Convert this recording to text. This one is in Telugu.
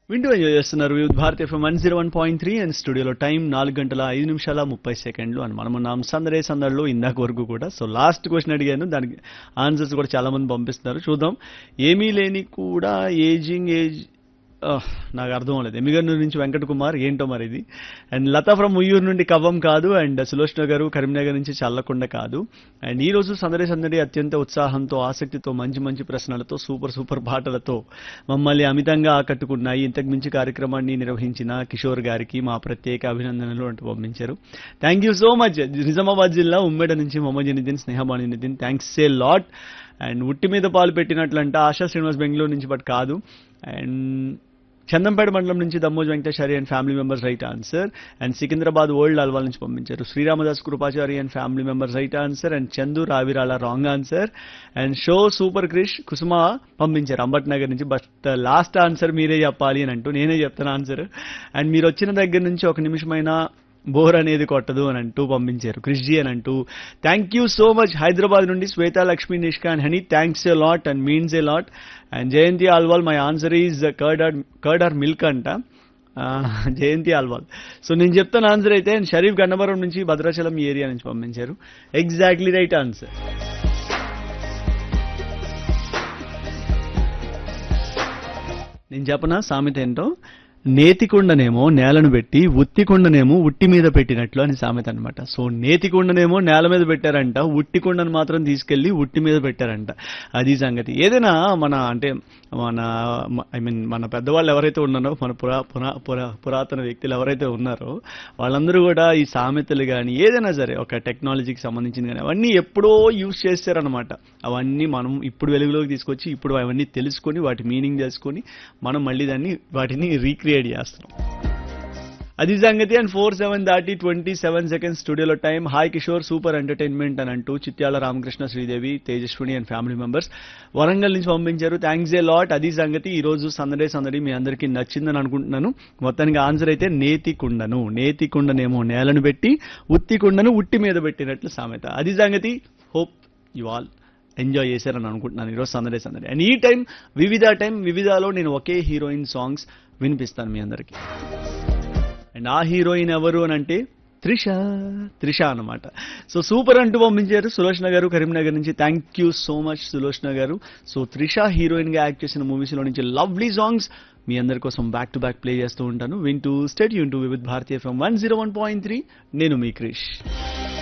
వింటూ ఎంజాయ్ చేస్తున్నారు Vividh Bharat FM one zero one point three and స్టూడియోలో టైం నాలుగు గంటల ఐదు నిమిషాల ముప్పై సెకండ్లు అని మనం ఉన్నాం సందడే సందడిలో ఇందాక వరకు కూడా సో లాస్ట్ క్వశ్చన్ అడిగాను దానికి ఆన్సర్స్ కూడా చాలా మంది పంపిస్తున్నారు చూద్దాం ఏమీ లేని కూడా ఏజింగ్ ఏజ్ ఆహ్, నాకు అర్థం అవ్వలేదు ఎమిగన్నూరు నుంచి వెంకట కుమార్ ఏంటో మరి ఇది అండ్ లతా ఫ్రమ్ ఉయ్యూరు నుండి కవ్వం కాదు అండ్ సులోచన గారు కరీంనగర్ నుంచి చల్లకొండ కాదు అండ్ ఈ రోజు సందడి సందడి అత్యంత ఉత్సాహంతో ఆసక్తితో మంచి మంచి ప్రశ్నలతో సూపర్ సూపర్ పాటలతో మమ్మల్ని అమితంగా ఆకట్టుకున్నాయి ఇంతకు మించి కార్యక్రమాన్ని నిర్వహించిన కిషోర్ గారికి మా ప్రత్యేక అభినందనలు అంటూ పంపించారు thank you so much Nizamabad జిల్లా ఉమ్మేడ నుంచి Mohammad Janidin Snehabani Nitin thanks a lot and ఉట్టి మీద పాలు పెట్టినట్లంట ఆశా శ్రీనివాస్ బెంగళూరు నుంచి బట్ కాదు అండ్ చందంపేట మండలం నుంచి Dammoj Venkateshwari and family members right answer and Secunderabad old Alwal నుంచి పంపించారు Sriramadas Krupachari and family members right answer and Chandu Ravirala wrong answer and show super Krish Kusuma పంపించారు అంబట్ నగర్ నుంచి బట్ లాస్ట్ ఆన్సర్ మీరే చెప్పాలి అని అంటూ నేనే చెప్తాను ఆన్సర్ అండ్ మీరు వచ్చిన దగ్గర నుంచి ఒక నిమిషమైనా బోర్ అనేది కొట్టదు అని అంటూ పంపించారు క్రిష్జీ అని అంటూ thank you so much Hyderabad నుండి Shweta Lakshmi Nishka and honey thanks a lot and means a lot and Jayanthi Alwal my answer is curd or curd or milk అంట ఆ, జయంతి ఆల్వాల్ సో నేను చెప్తాను ఆన్సర్ అయితే అండ్ షరీఫ్ గన్నవరం నుంచి భద్రాచలం ఏరియా నుంచి పంపించారు ఎగ్జాక్ట్లీ రైట్ ఆన్సర్ నేను చెప్పనా సామెత ఏంటో నేతికుండనేమో నేలను పెట్టి ఉత్తికుండనేమో ఉట్టి మీద పెట్టినట్లు అని సామెత అనమాట సో నేతికుండనేమో నేల మీద పెట్టారంట ఉట్టి కుండను మాత్రం తీసుకెళ్లి ఉట్టి మీద పెట్టారంట అది సంగతి ఏదైనా మన అంటే మన ఐ మీన్ మన పెద్దవాళ్ళు ఎవరైతే ఉన్నారో మన పురా పురా పురా పురాతన వ్యక్తులు ఎవరైతే ఉన్నారో వాళ్ళందరూ కూడా ఈ సామెతలు కానీ ఏదైనా సరే ఒక టెక్నాలజీకి సంబంధించింది కానీ అవన్నీ ఎప్పుడో యూజ్ చేస్తారనమాట అవన్నీ మనం ఇప్పుడు వెలుగులోకి తీసుకొచ్చి ఇప్పుడు అవన్నీ తెలుసుకొని వాటి మీనింగ్ తెలుసుకొని మనం మళ్ళీ దాన్ని వాటిని రీక్రియేట్ చేస్తున్నాం అది సంగతి అండ్ ఫోర్ సెవెన్ దాటి ట్వంటీ సెవెన్ సెకండ్స్ స్టూడియోలో time hi Kishore super entertainment అని అంటూ Chityala Ramakrishna Sridevi Tejaswini and family members Warangal నుంచి పంపించారు థ్యాంక్స్ ఏ లాట్ అది సంగతి ఈ రోజు సందడే సందడి మీ అందరికీ నచ్చిందని అనుకుంటున్నాను మొత్తానికి ఆన్సర్ అయితే నేతి కుండను నేతి కుండనేమో నేలను పెట్టి ఉత్తి కుండను ఉట్టి మీద పెట్టినట్లు సామెత అది సంగతి హోప్ యు ఆల్ ఎంజాయ్ చేశారని అనుకుంటున్నాను ఈరోజు సందడే సందడి అండ్ ఈ టైం వివిధ టైం వివిధలో నేను ఒకే హీరోయిన్ సాంగ్స్ వినిపిస్తాను మీ అందరికీ అండ్ ఆ హీరోయిన్ ఎవరు అని అంటే త్రిష త్రిష అన్నమాట సో సూపర్ అంటూ పంపించారు సులోచన గారు కరీంనగర్ నుంచి thank you so much Sulochana గారు సో త్రిష హీరోయిన్ గా యాక్ట్ చేసిన మూవీస్ లో నుంచి లవ్లీ సాంగ్స్ మీ అందరి కోసం బ్యాక్ టు బ్యాక్ ప్లే చేస్తూ ఉంటాను వింటూ స్టేట్ యూన్ టు విత్ భారతీయ FM one zero one point three నేను మీ క్రిష్